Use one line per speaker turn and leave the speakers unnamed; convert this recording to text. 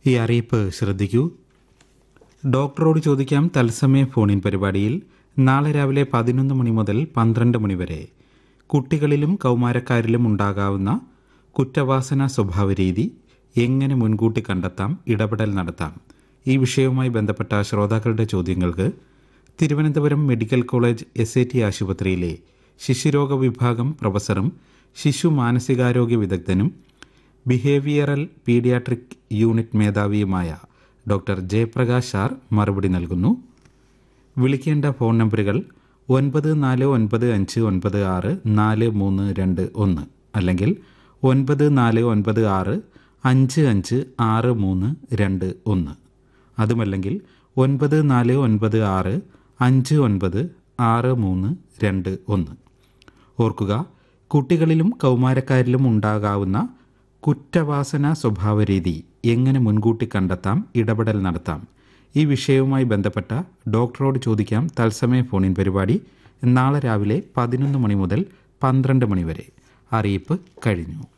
ഈ അറിയിപ്പ് ശ്രദ്ധിക്കൂ ഡോക്ടറോട് ചോദിക്കാം തത്സമയ ഫോണിൻ പരിപാടിയിൽ നാളെ രാവിലെ പതിനൊന്ന് മണി മുതൽ പന്ത്രണ്ട് മണി വരെ കുട്ടികളിലും കൗമാരക്കാരിലും ഉണ്ടാകാവുന്ന കുറ്റവാസന സ്വഭാവരീതി എങ്ങനെ മുൻകൂട്ടി കണ്ടെത്താം ഇടപെടൽ നടത്താം ഈ വിഷയവുമായി ബന്ധപ്പെട്ട ശ്രോതാക്കളുടെ ചോദ്യങ്ങൾക്ക് Thiruvananthapuram medical college S A T ആശുപത്രിയിലെ ശിശുരോഗ വിഭാഗം പ്രൊഫസറും ശിശു മാനസികാരോഗ്യ വിദഗ്ധനും ബിഹേവിയറൽ പീഡിയാട്രിക് യൂണിറ്റ് മേധാവിയുമായ ഡോക്ടർ ജയപ്രകാശ് ആർ മറുപടി നൽകുന്നു വിളിക്കേണ്ട ഫോൺ നമ്പറുകൾ ഒൻപത് നാല് ഒൻപത് അഞ്ച് ഒൻപത് ആറ് നാല് മൂന്ന് രണ്ട് ഒന്ന് അല്ലെങ്കിൽ ഒൻപത് നാല് ഒൻപത് ആറ് അഞ്ച് അഞ്ച് ആറ് മൂന്ന് രണ്ട് ഒന്ന് അതുമല്ലെങ്കിൽ ഒൻപത് നാല് ഒൻപത് ആറ് അഞ്ച് ഒൻപത് ആറ് മൂന്ന് രണ്ട് ഒന്ന് ഓർക്കുക കുട്ടികളിലും കൗമാരക്കാരിലും ഉണ്ടാകാവുന്ന കുറ്റവാസന സ്വഭാവരീതി എങ്ങനെ മുൻകൂട്ടി കണ്ടെത്താം ഇടപെടൽ നടത്താം ഈ വിഷയവുമായി ബന്ധപ്പെട്ട ഡോക്ടറോട് ചോദിക്കാം തത്സമയ ഫോണിൻ പരിപാടി നാളെ രാവിലെ പതിനൊന്ന് മണി മുതൽ പന്ത്രണ്ട് മണി വരെ അറിയിപ്പ് കഴിഞ്ഞു